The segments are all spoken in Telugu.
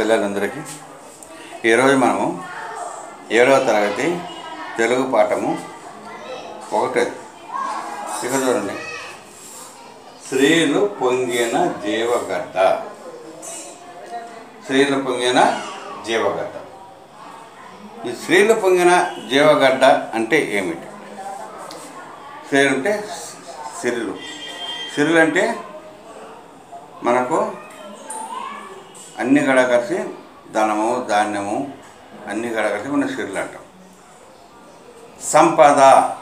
పిల్లలందరికీ ఈరోజు మనము ఏడవ తరగతి తెలుగు పాఠము ఒకటేది ఇక చూడండి స్త్రీలు పొంగిన జీవగడ్డ స్త్రీలు పొంగిన జీవగడ్డ ఈ స్త్రీలు పొంగిన జీవగడ్డ అంటే ఏమిటి స్త్రీలు అంటే సిరులు సిరులు అంటే మనకు అన్ని గడ కలిసి ధనము ధాన్యము అన్ని గడ కలిసి మన సిరులు అంటాం సంపద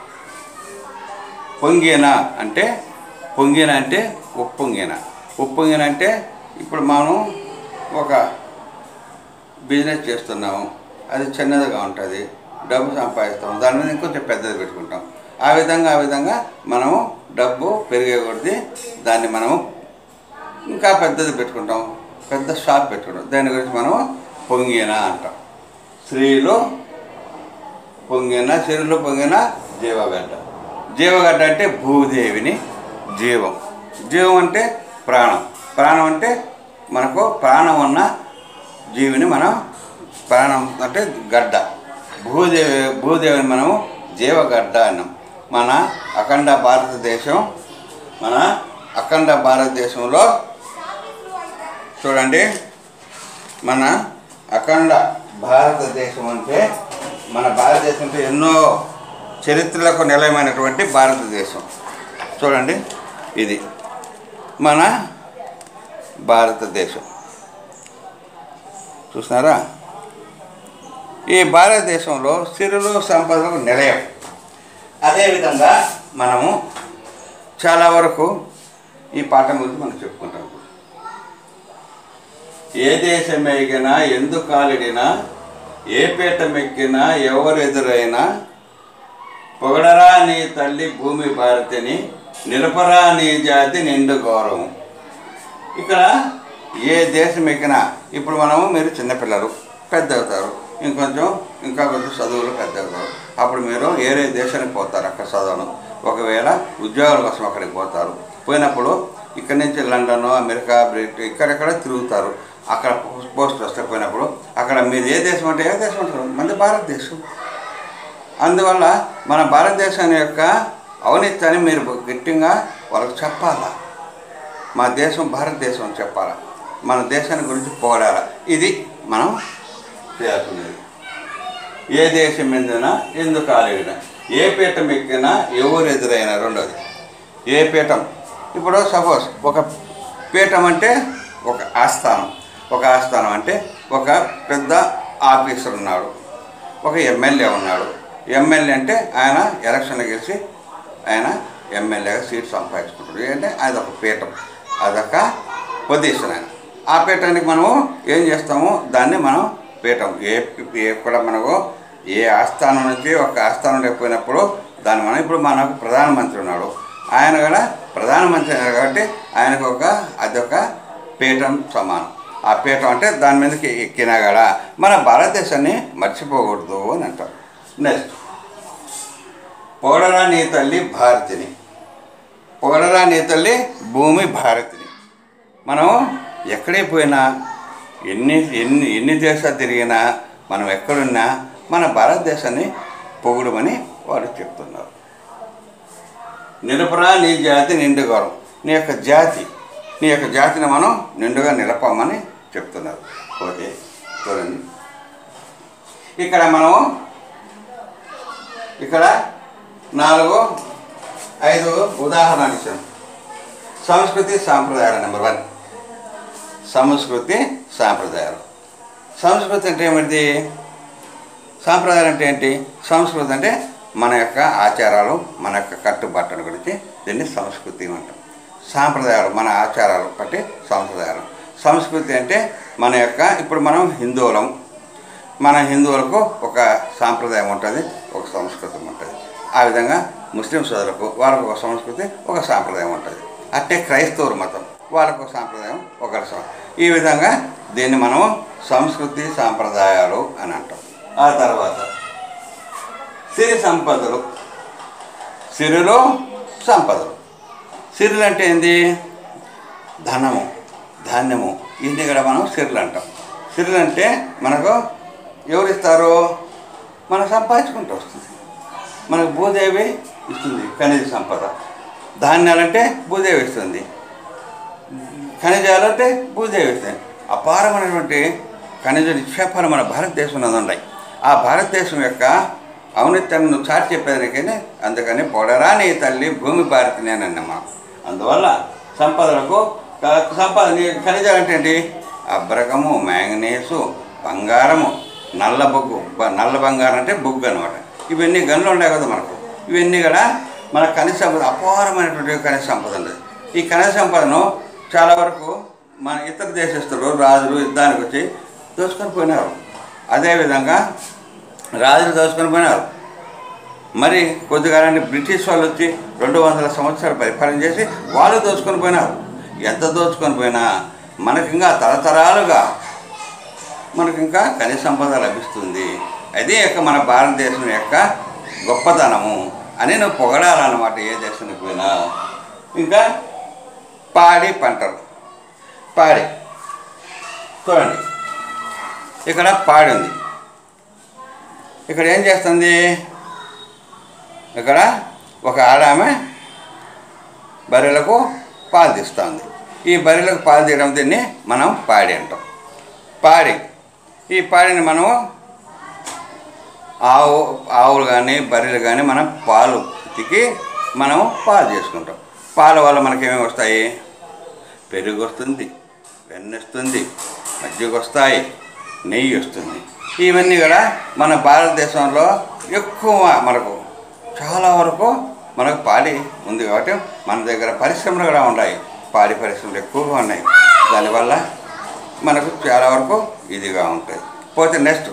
పొంగిన అంటే పొంగిన అంటే ఉప్పొంగిన ఉప్పొంగిన అంటే ఇప్పుడు మనం ఒక బిజినెస్ చేస్తున్నాము అది చిన్నదిగా ఉంటుంది డబ్బు సంపాదిస్తాం దాని మీద ఇంకొంచెం పెద్దది పెట్టుకుంటాం ఆ విధంగా ఆ విధంగా మనము డబ్బు పెరిగే కొద్దీ దాన్ని మనము ఇంకా పెద్దది పెట్టుకుంటాం పెద్ద షాప్ పెట్టుకుంటాం దాని గురించి మనం పొంగిన అంటాం స్త్రీలు పొంగిన స్త్రీలు పొంగిన జీవగడ్డ జీవగడ్డ అంటే భూదేవిని జీవం జీవం అంటే ప్రాణం ప్రాణం అంటే మనకు ప్రాణం ఉన్న జీవిని మనం ప్రాణం అంటే గడ్డ భూదేవి భూదేవిని మనము జీవగడ్డ అన్నాం మన అఖండ భారతదేశం మన అఖండ భారతదేశంలో చూడండి మన అఖండ భారతదేశం అంటే మన భారతదేశం అంటే ఎన్నో చరిత్రలకు నిలయమైనటువంటి భారతదేశం చూడండి ఇది మన భారతదేశం చూస్తున్నారా ఈ భారతదేశంలో సిరులు సంపదలకు నిలయం అదేవిధంగా మనము చాలా వరకు ఈ పాఠం గురించి మనం చెప్పుకుంటాం ఇప్పుడు. ఏ దేశం ఎగినా ఎందు కాలిడినా ఏ పీఠం ఎక్కినా ఎవరు ఎదురైనా పొగడరా నీ తల్లి భూమి భారతిని నిలపరా నీ జాతి నిండు గౌరవం ఇక్కడ ఏ దేశం ఎక్కినా ఇప్పుడు మనము మీరు చిన్నపిల్లలు పెద్ద అవుతారు ఇంకొంచెం ఇంకా కొంచెం చదువులు పెద్ద అవుతారు అప్పుడు మీరు ఏరే దేశానికి పోతారు అక్కడ చదవను ఒకవేళ ఉద్యోగాల కోసం అక్కడికి పోతారు పోయినప్పుడు ఇక్కడి నుంచి లండన్ అమెరికా బ్రిటన్ ఇక్కడెక్కడ తిరుగుతారు అక్కడ పోస్ట్ వస్తే పోయినప్పుడు అక్కడ మీరు ఏ దేశం అంటే ఏ దేశం అంటారు మంది భారతదేశం అందువల్ల మన భారతదేశం యొక్క ఔన్నత్యాన్ని మీరు గట్టిగా వాళ్ళకి చెప్పాలా మా దేశం భారతదేశం అని చెప్పాలా మన దేశాన్ని గురించి పోరాడాలి ఇది మనం చేయాల్సినది ఏ దేశం ఎందినా ఎందుకు ఆలేడినా ఏ పీఠం ఎక్కినా ఎవరు ఎదురైనా రెండోది ఏ పీఠం ఇప్పుడు సపోజ్ ఒక పీఠం అంటే ఒక ఆస్థానం ఒక ఆస్థానం అంటే ఒక పెద్ద ఆఫీసర్ ఉన్నాడు ఒక ఎమ్మెల్యే ఉన్నాడు ఎమ్మెల్యే అంటే ఆయన ఎలక్షన్లో గెలిచి ఆయన ఎమ్మెల్యేగా సీట్ సంపాదించుకుంటాడు అంటే అది ఒక పీఠం అదొక పొజిషన్ ఆయన ఆ పీఠానికి మనము ఏం చేస్తాము దాన్ని మనం పీఠం ఏ ఏ కూడా మనకు ఏ ఆస్థానం నుంచి ఒక ఆస్థానం లేకపోయినప్పుడు దాన్ని మనం ఇప్పుడు మనకు ప్రధానమంత్రి ఉన్నాడు ఆయన కూడా ప్రధానమంత్రి అయినారు కాబట్టి ఆయనకు ఒక అదొక పీఠం సమానం ఆ పీఠం అంటే దాని మీదకి ఎక్కినా కూడా మన భారతదేశాన్ని మర్చిపోకూడదు అని అంటారు నెక్స్ట్ పొగడరా నీ తల్లి భారతిని పొగడరా నీ తల్లి భూమి భారతిని మనం ఎక్కడికి పోయినా ఎన్ని ఎన్ని ఎన్ని దేశాలు తిరిగినా మనం ఎక్కడున్నా మన భారతదేశాన్ని పొగుడమని వారు చెప్తున్నారు నిలుపరా నీ జాతి నిండు గౌరవం నీ యొక్క జాతి నీ యొక్క జాతిని మనం నిండుగా నిలపమని చెప్తున్నారు ఓకే చూడండి ఇక్కడ మనము ఇక్కడ నాలుగు ఐదు ఉదాహరణలు ఇచ్చాం సంస్కృతి సాంప్రదాయాలు నెంబర్ వన్ సంస్కృతి సాంప్రదాయాలు సంస్కృతి అంటే ఏమిటి సాంప్రదాయాలు అంటే ఏంటి సంస్కృతి అంటే మన యొక్క ఆచారాలు మన యొక్క కట్టుబాట్ల గురించి దీన్ని సంస్కృతి అంటాం సాంప్రదాయాలు మన ఆచారాలు బట్టి సంప్రదాయాలు సంస్కృతి అంటే మన యొక్క ఇప్పుడు మనం హిందువులం మన హిందువులకు ఒక సాంప్రదాయం ఉంటుంది ఒక సంస్కృతం ఉంటుంది ఆ విధంగా ముస్లిం సోదరులకు వాళ్ళకు ఒక సంస్కృతి ఒక సాంప్రదాయం ఉంటుంది అట్టే క్రైస్తవుల మతం వాళ్ళకు ఒక సాంప్రదాయం ఒక సం- ఈ విధంగా దీన్ని మనం సంస్కృతి సాంప్రదాయాలు అని అంటాం ఆ తర్వాత సిరి సంపదలు సిరులు సంపదలు సిరులు అంటే ఏంది ధనము ధాన్యము ఇన్ని కూడా మనం సిరులు అంటాం సిరులు అంటే మనకు ఎవరు ఇస్తారు మనం సంపాదించుకుంటూ వస్తుంది మనకు భూదేవి ఇస్తుంది ఖనిజ సంపద ధాన్యాలంటే భూదేవి ఇస్తుంది ఖనిజాలంటే భూదేవి ఇస్తుంది అపారమైనటువంటి ఖనిజ నిక్షేపాలు మన భారతదేశంలో ఉన్నాయి ఆ భారతదేశం యొక్క ఔన్నత్యాన్ని చాటి చెప్పేదానికైనా అందుకని పొడరాని తల్లి భూమి భారతి నేనన్నమా అందువల్ల సంపదలకు క- సంపద నీ- ఖనిజాలు అంటే ఏంటి అబ్రకము మ్యాంగనీసు బంగారము నల్ల బొగ్గు బ- నల్ల బంగారం అంటే బొగ్గు అనమాట ఇవన్నీ గనులు ఉన్నాయి కదా మనకు ఇవన్నీ కూడా మన ఖనిజ సంపద అపారమైనటువంటి ఖనిజ సంపద ఉంది ఈ ఖనిజ సంపదను చాలా వరకు మన ఇతర దేశస్తులు రాజులు యుద్ధానికి వచ్చి దోచుకొని పోయినారు అదేవిధంగా రాజులు దోచుకొని పోయినారు మరి కొద్దిగానే బ్రిటిష్ వాళ్ళు వచ్చి రెండు వందల సంవత్సరాలు పరిపాలన చేసి వాళ్ళు దోచుకొని పోయినారు ఎంత దోచుకొని పోయినా మనకి ఇంకా తరతరాలుగా మనకి ఇంకా ఖనిజ సంపద లభిస్తుంది అదే యొక్క మన భారతదేశం యొక్క గొప్పతనము అని నువ్వు పొగడాలన్నమాట ఏ దేశానికి పోయినా ఇంకా పాడి పంటలు పాడి చూడండి ఇక్కడ పాడి ఉంది ఇక్కడ ఏం చేస్తుంది ఇక్కడ ఒక ఆడామె బర్రెలకు పాలు తీస్తుంది ఈ బర్రెలకు పాలు తీయడం దీన్ని మనం పాడి అంటాం పాడి ఈ పాడిని మనము ఆవు ఆవులు కానీ బర్రెలు కానీ మనం పాలు తికి మనం పాలు చేసుకుంటాం పాల వల్ల మనకి ఏమేమి వస్తాయి పెరుగు వస్తుంది వెన్న వస్తుంది మజ్జిగ వస్తాయి నెయ్యి వస్తుంది ఇవన్నీ కూడా మన భారతదేశంలో ఎక్కువ మనకు చాలా వరకు మనకు పాడి ఉంది కాబట్టి మన దగ్గర పరిశ్రమలు కూడా ఉన్నాయి పాడి పరిశ్రమలు ఎక్కువగా ఉన్నాయి దానివల్ల మనకు చాలా వరకు ఇదిగా ఉంటాయి పోతే నెక్స్ట్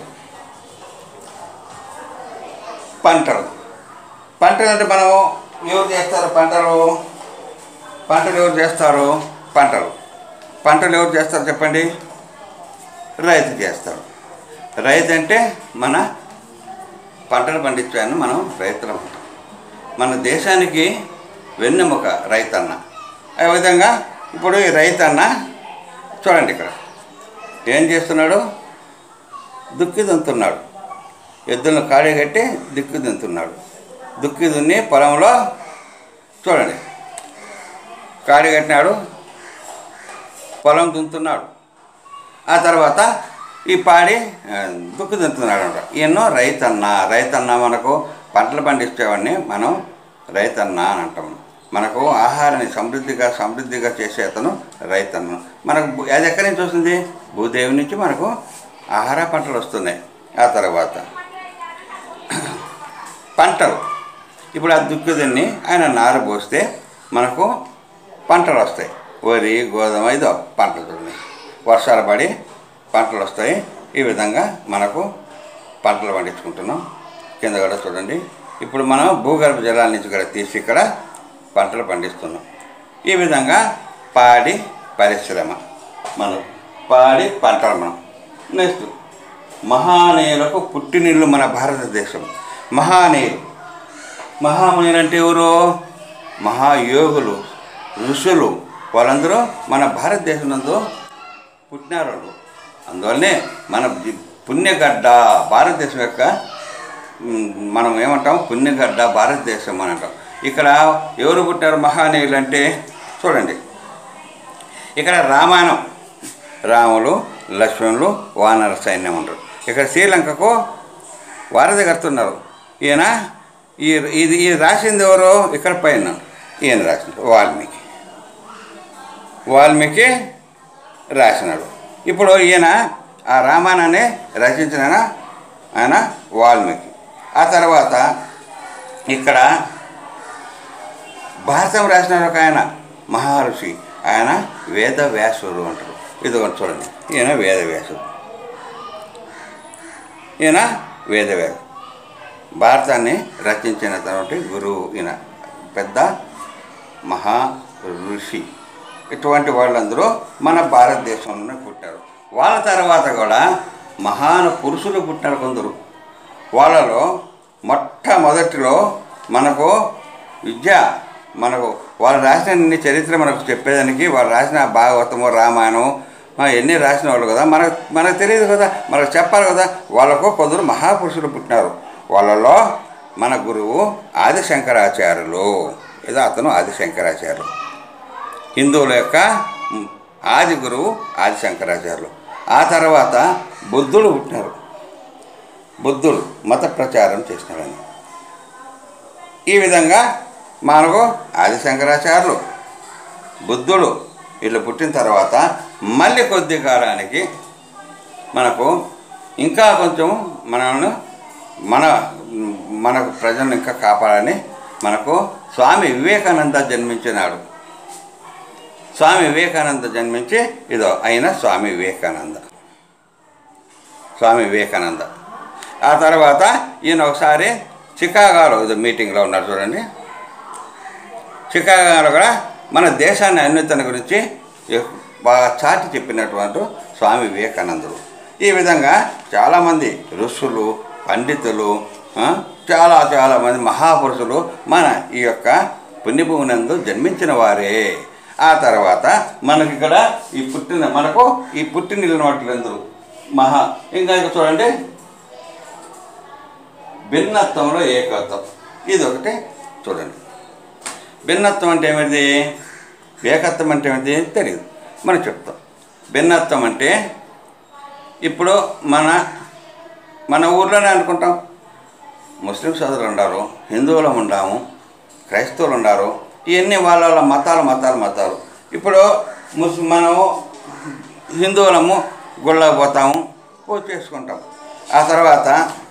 పంటలు పంటలు అంటే మనం ఎవరు చేస్తారు పంటలు పంటలు ఎవరు చేస్తారు పంటలు పంటలు ఎవరు చేస్తారు చెప్పండి రైతు చేస్తారు రైతు అంటే మన పంటలు పండించాలని మనం రైతులం అంటాం మన దేశానికి వెన్నెముక రైతన్న ఆ విధంగా ఇప్పుడు ఈ రైతన్న చూడండి ఇక్కడ ఏం చేస్తున్నాడు దుక్కి దున్నుతున్నాడు ఎద్దులను కాడి కట్టి దుక్కి దున్నుతున్నాడు దుక్కి దున్ని పొలంలో చూడండి కాడి కట్టినాడు పొలం దున్నుతున్నాడు ఆ తర్వాత ఈ పాడి ఆ, దుక్కు దున్నుతున్నాడు అనమాట ఈయన రైతన్న రైతన్న మనకు పంటలు పండించేవాడిని మనం రైతన్న అని అంటాం మనకు ఆహారాన్ని సమృద్ధిగా సమృద్ధిగా చేసే అతను రైతన్న మనకు భూ- అది ఎక్కడి నుంచి వస్తుంది భూదేవి నుంచి మనకు ఆహార పంటలు వస్తున్నాయి ఆ తర్వాత పంటలు ఇప్పుడు ఆ దుక్కు దున్ని ఆయన నారు పోస్తే మనకు పంటలు వస్తాయి వరి గోధుమ ఇదో పంటలు చూడండి వర్షాలు పడి పంటలు వస్తాయి ఈ విధంగా మనకు పంటలు పండించుకుంటున్నాం కింద కూడా చూడండి ఇప్పుడు మనం భూగర్భ జలాల నుంచి కూడా తీసి ఇక్కడ పంటలు పండిస్తున్నాం ఈ విధంగా పాడి పరిశ్రమ మనం పాడి పంటలు మనం నెక్స్ట్ మహానీయులకు పుట్టినిల్లు మన భారతదేశం మహానీయులు మహామునులు అంటే ఎవరు మహాయోగులు ఋషులు వాళ్ళందరూ మన భారతదేశం నందు పుట్టినారు వాళ్ళు అందువల్లనే మన జి- పుణ్యగడ్డ భారతదేశం యొక్క మ్, మనం ఏమంటాం పుణ్యగడ్డ భారతదేశం అని అంటాం ఇక్కడ ఎవరు పుట్టారు మహానీయులు అంటే చూడండి ఇక్కడ రామాయణం రాములు లక్ష్మణులు వానర సైన్యం ఉంటారు ఇక్కడ శ్రీలంకకు వారధి కడుతున్నారు ఈయన ఈ ఇది ఇది రాసింది ఎవరు ఇక్కడ పైన ఈయన రాసింది వాల్మీకి వాల్మీకి రాసినాడు ఇప్పుడు ఈయన ఆ రామాయణాన్ని రచించిన ఆయన ఆయన వాల్మీకి ఆ తర్వాత ఇక్కడ భారతం రాసిన ఒక ఆయన మహర్షి ఆయన వేద వ్యాసుడు అంటారు ఇది ఒకటి చూడండి ఈయన వేద వ్యాసుడు ఈయన వేద వ్యాసుడు భారతాన్ని రచించినటువంటి గురువు ఈయన పెద్ద మహా ఋషి ఇటువంటి వాళ్ళందరూ మన భారతదేశంలోనే పుట్టారు వాళ్ళ తర్వాత కూడా మహాను పురుషులు పుట్టారు కొందరు వాళ్ళలో మొట్టమొదటిలో మనకు విద్య మనకు వాళ్ళు రాసిన చరిత్ర మనకు చెప్పేదానికి వాళ్ళు రాసిన భాగవతము రామాయణం ఆ, ఎన్ని రాసిన వాళ్ళు కదా మనకు మనకు తెలియదు కదా మనకు చెప్పాలి కదా వాళ్ళకు కొందరు మహాపురుషులు పుట్టినారు వాళ్ళలో మన గురువు ఆదిశంకరాచార్యులు ఏదో అతను ఆదిశంకరాచార్యులు హిందువుల యొక్క మ్, ఆది గురువు ఆదిశంకరాచార్యులు ఆ తర్వాత బుద్ధుడు పుట్టినారు బుద్ధుడు మత ప్రచారం చేసినాడని ఈ విధంగా మనకు ఆదిశంకరాచార్యులు బుద్ధుడు వీళ్ళు పుట్టిన తర్వాత మళ్ళీ కొద్ది కాలానికి మనకు ఇంకా కొంచెం మనను మన మనకు ప్రజలను ఇంకా కాపాడని మనకు స్వామి వివేకానంద జన్మించినాడు స్వామి వివేకానంద జన్మించి ఇదో అయిన స్వామి వివేకానంద స్వామి వివేకానంద ఆ తర్వాత ఈయన ఒకసారి చికాగోలో ఇది మీటింగ్లో ఉన్నారు చూడండి చికాగోలో కూడా మన దేశాన్ని అన్వేతన గురించి ఎక్- బాగా చాటి చెప్పినటువంటి స్వామి వివేకానందుడు ఈ విధంగా చాలామంది ఋషులు పండితులు ఆ, చాలా చాలా మంది మహాపురుషులు మన ఈ యొక్క పుణ్యభూమినందు జన్మించిన వారే ఆ తర్వాత మనకి ఇక్కడ ఈ పుట్టిన మనకు ఈ పుట్టిన వాటిలందరూ మహా ఇంకా ఇక్కడ చూడండి భిన్నత్వంలో ఏకత్వం ఇది ఒకటి చూడండి భిన్నత్వం అంటే ఏమిటి ఏకత్వం అంటే ఏమిటి తెలియదు మనం చెప్తాం భిన్నత్వం అంటే ఇప్పుడు మన మన ఊర్లోనే అనుకుంటాం ముస్లిం సోదరులు ఉన్నారు హిందువులు ఉండాము క్రైస్తవులు ఉన్నారు ఇవన్నీ వాళ్ళ వాళ్ళ మతాలు మతాలు మతాలు ఇప్పుడు ముస్ మనము హిందువులము గుళ్ళకు పోతాము పూజ చేసుకుంటాం ఆ తర్వాత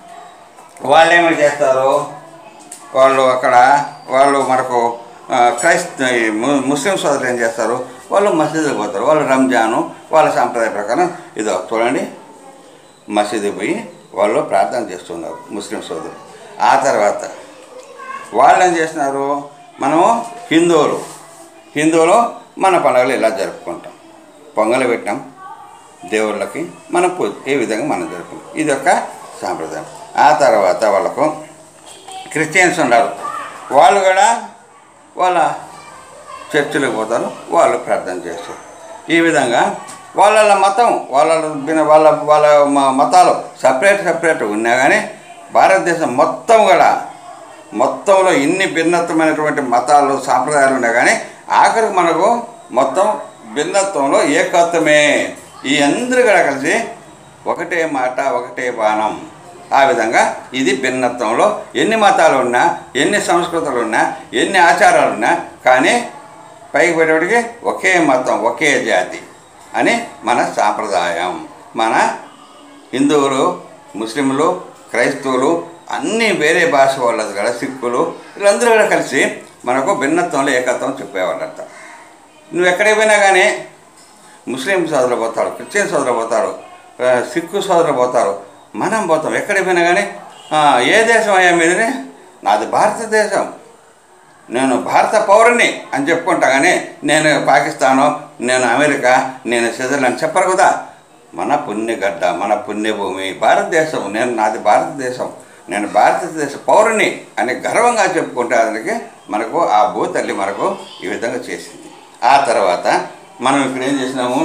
వాళ్ళు ఏమి చేస్తారు వాళ్ళు అక్కడ వాళ్ళు మనకు ఆ, క్రైస్త ఈ ము- ముస్లిం సోదరులు ఏం చేస్తారు వాళ్ళు మసీదుకి పోతారు వాళ్ళు రంజాను వాళ్ళ సాంప్రదాయ ప్రకారం ఇదో చూడండి మసీదుకి పోయి వాళ్ళు ప్రార్థన చేస్తున్నారు ముస్లిం సోదరులు ఆ తర్వాత వాళ్ళు ఏం చేస్తున్నారు మనము హిందువులు హిందువులు మన పండుగలు ఇలా జరుపుకుంటాం పొంగలు పెట్టాం దేవుళ్ళకి మనం పూజ ఏ విధంగా మనం జరుపుకుంటాం ఇది ఒక సాంప్రదాయం ఆ తర్వాత వాళ్ళకు క్రిస్టియన్స్ ఉన్నారు వాళ్ళు కూడా వాళ్ళ చర్చిలకు పోతారు వాళ్ళు ప్రార్థన చేస్తారు ఈ విధంగా వాళ్ళ వాళ్ళ మతం వాళ్ళ భిన్న- వాళ్ళ వాళ్ళ మ- మతాలు సపరేట్ సపరేట్ ఉన్నా కానీ భారతదేశం మొత్తం కూడా మొత్తంలో ఇన్ని భిన్నత్వమైనటువంటి మతాలు సాంప్రదాయాలు ఉన్నా కానీ ఆఖరికి మనకు మొత్తం భిన్నత్వంలో ఏకత్వమే ఈ అందరూ కూడా కలిసి ఒకటే మాట ఒకటే బాణం ఆ విధంగా ఇది భిన్నత్వంలో ఎన్ని మతాలు ఉన్నా ఎన్ని సంస్కృతులు ఉన్నా ఎన్ని ఆచారాలు ఉన్నా కానీ పైకి పెట్టేటికి ఒకే మతం ఒకే జాతి అని మన సాంప్రదాయం మన హిందువులు ముస్లింలు క్రైస్తవులు అన్ని వేరే భాష వాళ్ళది కూడా సిక్కులు వీళ్ళందరూ కూడా కలిసి మనకు భిన్నత్వంలో ఏకత్వం చెప్పేవాళ్ళంట నువ్వు ఎక్కడికి పోయినా కానీ ముస్లిం సోదరులు పోతారు క్రిస్టియన్ సోదరులు పోతారు ఆ, సిక్కు సోదరులు పోతారు మనం పోతాం ఎక్కడికి పోయినా కానీ ఆ, ఏ దేశం అయ్యా మీదని నాది భారతదేశం నేను భారత పౌరుని అని చెప్పుకుంటా కానీ నేను పాకిస్తాను నేను అమెరికా నేను స్విట్జర్లాండ్ చెప్పరు కదా మన పుణ్యగడ్డ మన పుణ్యభూమి భారతదేశం నేను నాది భారతదేశం నేను భారతదేశ పౌరుని అని గర్వంగా చెప్పుకుంటే అతనికి మనకు ఆ భూతల్లి మనకు ఈ విధంగా చేసింది ఆ తర్వాత మనం ఇక్కడ ఏం చేసినాము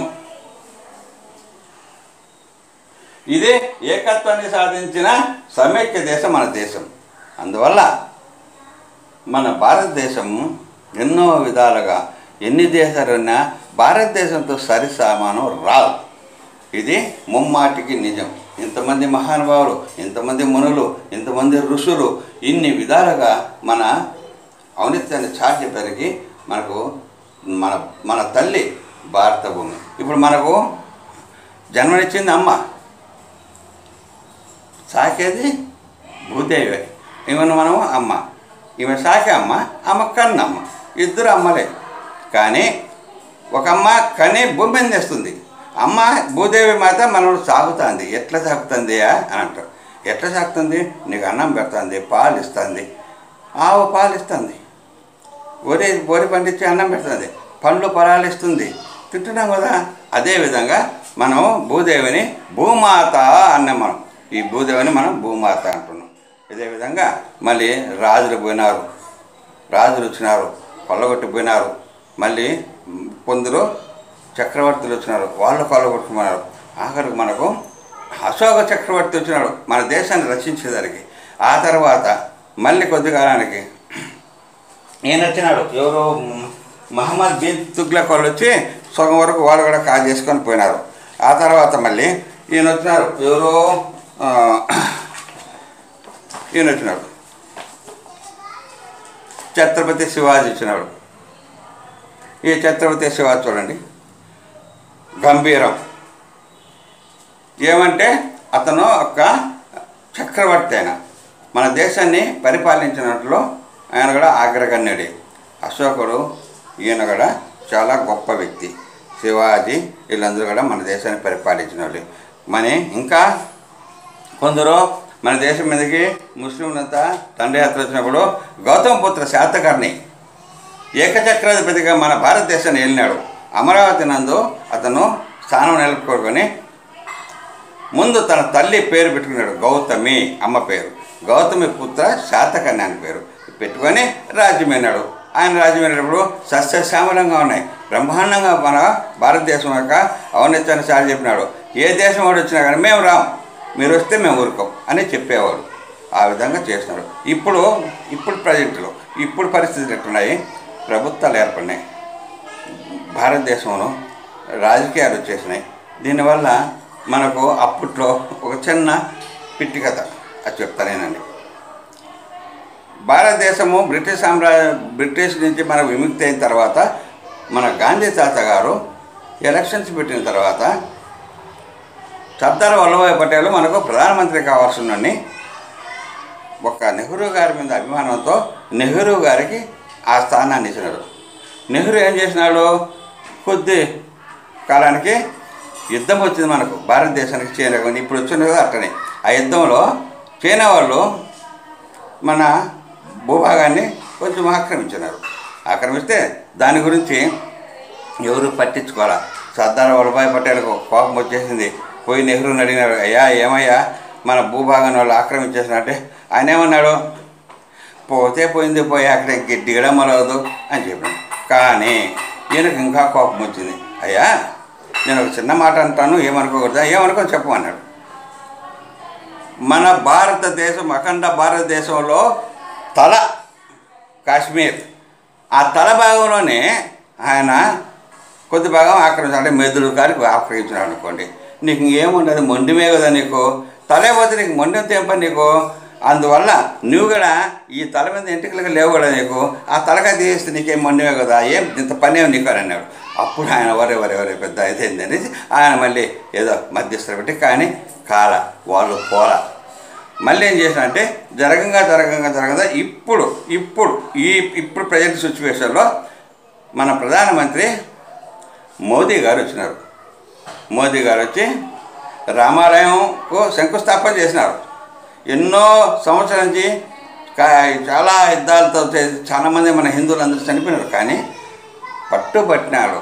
ఇదే ఏకత్వాన్ని సాధించిన సమైక్య దేశం మన దేశం అందువల్ల మన భారతదేశం ఎన్నో విధాలుగా ఎన్ని దేశాలున్నా భారతదేశంతో సరి సమానం రాదు ఇది ముమ్మాటికి నిజం ఇంతమంది మహానుభావులు ఇంతమంది మునులు ఇంతమంది ఋషులు ఇన్ని విధాలుగా మన ఔన్నత్యాన్ని చాటి చెప్పడానికి మనకు మన మన తల్లి భారత భూమి ఇప్పుడు మనకు జన్మనిచ్చింది అమ్మ సాకేది భూదేవి ఈమెను మనము అమ్మ ఈమె సాకే అమ్మ అమ్మ కన్నమ్మ ఇద్దరు అమ్మలే కానీ ఒక అమ్మ కని భూమిని తెస్తుంది అమ్మ భూదేవి మాత మనం సాగుతుంది ఎట్లా సాగుతుంది అని అంటారు ఎట్లా సాగుతుంది నీకు అన్నం పెడుతుంది పాలు ఇస్తుంది ఆవు పాలు ఇస్తుంది వరి వరి పండించి అన్నం పెడుతుంది పండ్లు పొలాలు ఇస్తుంది తింటున్నాం కదా అదేవిధంగా మనం భూదేవిని భూమాత అన్నాం మనం ఈ భూదేవిని మనం భూమాత అంటున్నాం ఇదే విధంగా మళ్ళీ రాజులు పోయినారు రాజులు వచ్చినారు కొల్లగొట్టి పోయినారు మళ్ళీ కొందరు చక్రవర్తులు వచ్చినారు వాళ్ళు కాళ్ళు కొట్టుకున్నారు ఆఖరికి మనకు అశోక చక్రవర్తి వచ్చినాడు మన దేశాన్ని రక్షించేదానికి ఆ తర్వాత మళ్ళీ కొద్ది కాలానికి ఈయన వచ్చినాడు ఎవరు మహమ్మద్ బిన్ తుగ్లక్ వాళ్ళు వచ్చి సగం వరకు వాళ్ళు కూడా కాల్ చేసుకొని పోయినారు ఆ తర్వాత మళ్ళీ ఈయన వచ్చినారు ఎవరు ఆ, ఈయన వచ్చినాడు ఛత్రపతి శివాజీ వచ్చినాడు ఈ ఛత్రపతి శివాజీ చూడండి గంభీరం ఏమంటే అతను ఒక చక్రవర్తి అయిన మన దేశాన్ని పరిపాలించినట్లు ఆయన కూడా అగ్రగణ్యుడి అశోకుడు ఈయన కూడా చాలా గొప్ప వ్యక్తి శివాజీ వీళ్ళందరూ కూడా మన దేశాన్ని పరిపాలించిన వాళ్ళు మన ఇంకా కొందరు మన దేశం మీదకి ముస్లింలంతా దండయాత్ర వచ్చినప్పుడు గౌతమ పుత్ర శాతకర్ణి ఏకచక్రాధిపతిగా మన భారతదేశాన్ని వెళ్ళినాడు అమరావతి నందు అతను స్థానం నిలుపుకోరుకొని ముందు తన తల్లి పేరు పెట్టుకున్నాడు గౌతమి అమ్మ పేరు గౌతమి పుత్ర శాతకర్ణి అని పేరు పెట్టుకొని రాజ్యమైనాడు ఆయన రాజ్యమైనప్పుడు సస్యశ్యామలంగా ఉన్నాయి బ్రహ్మాండంగా మన భారతదేశం యొక్క ఔన్నత్యాన్ని సారి చెప్పినాడు ఏ దేశం వాడు వచ్చినా కానీ మేము రాం మీరు వస్తే మేము ఊరుకోం అని చెప్పేవాడు ఆ విధంగా చేస్తున్నాడు ఇప్పుడు ఇప్పుడు ప్రజెంట్లో ఇప్పుడు పరిస్థితులు ఎట్టున్నాయి ప్రభుత్వాలు ఏర్పడినాయి భారతదేశంలో రాజకీయాలు వచ్చేసినాయి దీనివల్ల మనకు అప్పట్లో ఒక చిన్న పిట్టి కథ అది చెప్తానేనండి భారతదేశము బ్రిటిష్ సామ్రాజ్య బ్రిటిష్ నుంచి మన విముక్తి అయిన తర్వాత మన గాంధీ తాత గారు ఎలక్షన్స్ పెట్టిన తర్వాత సర్దార్ వల్లభాయ్ పటేల్ మనకు ప్రధానమంత్రి కావాల్సిందని ఒక నెహ్రూ గారి మీద అభిమానంతో నెహ్రూ గారికి ఆ స్థానాన్ని ఇచ్చినాడు నెహ్రూ ఏం చేసినాడు కొద్ది కాలానికి యుద్ధం వచ్చింది మనకు భారతదేశానికి చైనా కానీ ఇప్పుడు వచ్చింది కదా అట్టనే ఆ యుద్ధంలో చైనా వాళ్ళు మన భూభాగాన్ని కొంచెం ఆక్రమించినారు ఆక్రమిస్తే దాని గురించి ఎవరు పట్టించుకోవాలా సర్దార్ వల్లభాయ్ పటేల్కు కోపం వచ్చేసింది పోయి నెహ్రూని అడిగినారు అయ్యా ఏమయ్యా మన భూభాగాన్ని వాళ్ళు ఆక్రమించేసినట్టే ఆయన ఏమన్నాడు పోతే పోయింది పోయి అక్కడ ఇంక దిగడం మొలగదు అని చెప్పాను కానీ ఈయనకు ఇంకా కోపం వచ్చింది అయ్యా నేను ఒక చిన్న మాట అంటాను ఏమనుకోకూడదా ఏమనుకో చెప్పమన్నాడు మన భారతదేశం అఖండ భారతదేశంలో తల కాశ్మీర్ ఆ తల భాగంలోనే ఆయన కొద్ది భాగం ఆక్రమించాడు అంటే మెదుడు గారికి ఆక్రమించినాడు అనుకోండి నీకు ఇంకేముండదు మొండిమే కదా నీకు తలే పోతే నీకు మొండి ఏం పని నీకు అందువల్ల నువ్వు కూడా ఈ తల మీద ఎంటికలుగా లేవు కూడా నీకు ఆ తలకాయ తీస్తే నీకేం మొండిమే కదా ఏం ఇంత పని ఏమి నీకు అని అన్నాడు అప్పుడు ఆయన వరే వరే వరే పెద్ద ఇదైంది అనేసి ఆయన మళ్ళీ ఏదో మధ్యస్థులు పెట్టి కానీ కాల వాళ్ళు పోలా మళ్ళీ ఏం చేసినంటే జరగంగా జరగంగా జరగగా ఇప్పుడు ఇప్పుడు ఈ ఇప్పుడు ప్రజెంట్ సిచ్యువేషన్లో మన ప్రధానమంత్రి మోదీ గారు వచ్చినారు మోదీ గారు వచ్చి రామాలయంకు శంకుస్థాపన చేసినారు ఎన్నో సంవత్సరాల నుంచి కా- చాలా యుద్ధాలతో చే- చాలామంది మన హిందువులు అందరూ చనిపోయినారు కానీ పట్టుబట్టినాడు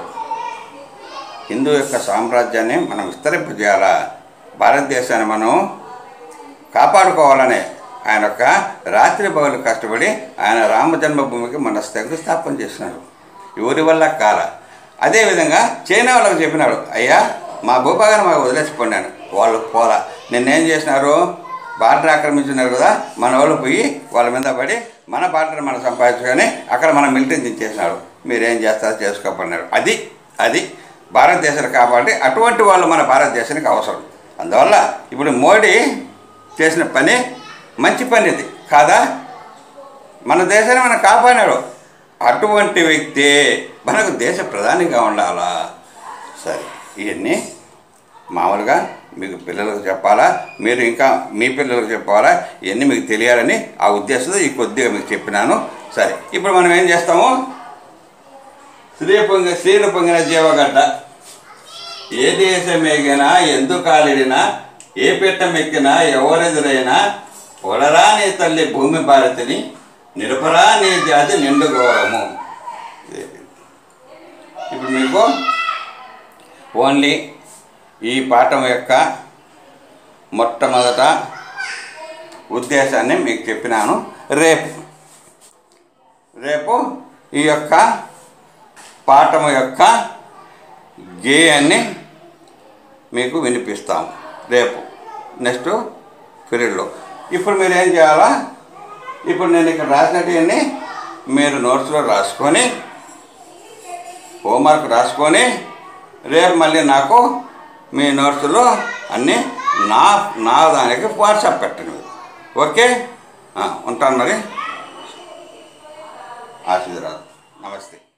హిందూ యొక్క సామ్రాజ్యాన్ని మనం విస్తరింపజేయాలా భారతదేశాన్ని మనం కాపాడుకోవాలనే ఆయన యొక్క రాత్రి పగలు కష్టపడి ఆయన రామ జన్మభూమికి మన శంకుస్థాపన చేసినాడు ఎవరి వల్ల కాల అదేవిధంగా చైనా వాళ్ళకి చెప్పినాడు అయ్యా మా భూభాగాన్ని మాకు వదిలేసిపోయినాను వాళ్ళు పోలా నిన్నేం చేసినారు బార్డర్ ఆక్రమించినారు కదా మన వాళ్ళు పోయి వాళ్ళ మీద పడి మన బార్డర్ మనం సంపాదించుకొని అక్కడ మన మిలిటరీని దించేసినాడు మీరేం చేస్తారో చేసుకోపడినారు అది అది భారతదేశాన్ని కాపాడి అటువంటి వాళ్ళు మన భారతదేశానికి అవసరం అందువల్ల ఇప్పుడు మోడీ చేసిన పని మంచి పని ఇది కాదా మన దేశాన్ని మనం కాపాడినాడు అటువంటి వ్యక్తి మనకు దేశ ప్రధానిగా ఉండాలా సరే ఇవన్నీ మామూలుగా మీకు పిల్లలకు చెప్పాలా మీరు ఇంకా మీ పిల్లలకు చెప్పాలా ఇవన్నీ మీకు తెలియాలని ఆ ఉద్దేశంతో ఈ కొద్దిగా మీకు చెప్పినాను సరే ఇప్పుడు మనం ఏం చేస్తాము శ్రీ పొంగ శ్రీలు పొంగిన జీవగడ్డ ఏ దేశమేగినా ఎందు కాలిడినా ఏ పీఠమెక్కినా ఎవరెదురైనా పొడరా నీ తల్లి భూమి భారతిని నిరపరా నీ జాతి నిండు గౌరవము ఇప్పుడు మీకు ఓన్లీ ఈ పాఠం యొక్క మొట్టమొదట ఉద్దేశాన్ని మీకు చెప్పినాను రేపు రేపు ఈ యొక్క పాఠము యొక్క గేయాన్ని మీకు వినిపిస్తాం రేపు నెక్స్ట్ పీరియడ్లో ఇప్పుడు మీరు ఏం చేయాలా ఇప్పుడు నేను ఇక్కడ రాసినట్టువన్నీ మీరు నోట్స్లో రాసుకొని హోంవర్క్ రాసుకొని రేపు మళ్ళీ నాకు మీ నోట్స్లో అన్నీ నా నా దానికి వాట్సాప్ పెట్టండి ఓకే ఆ, ఉంటాను మరి ఆశీర్వాదం నమస్తే